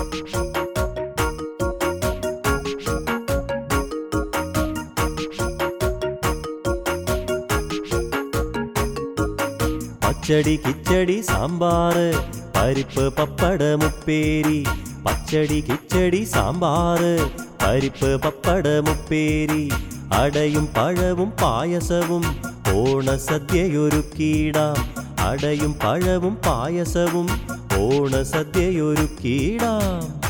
பச்சடி கிச்சடி சாம்பாரு பருப்பு பப்பட முப்பேரி பச்சடி கிச்சடி சாம்பாரு பருப்பு பப்பட முப்பேரி அடையும் பழவும் பாயசവും ഓണ സദ്യയൊരുക്കിയിടാം അടയും പഴവും പായസവും ഓണ സദ്യയൊരുക്കിയിടാം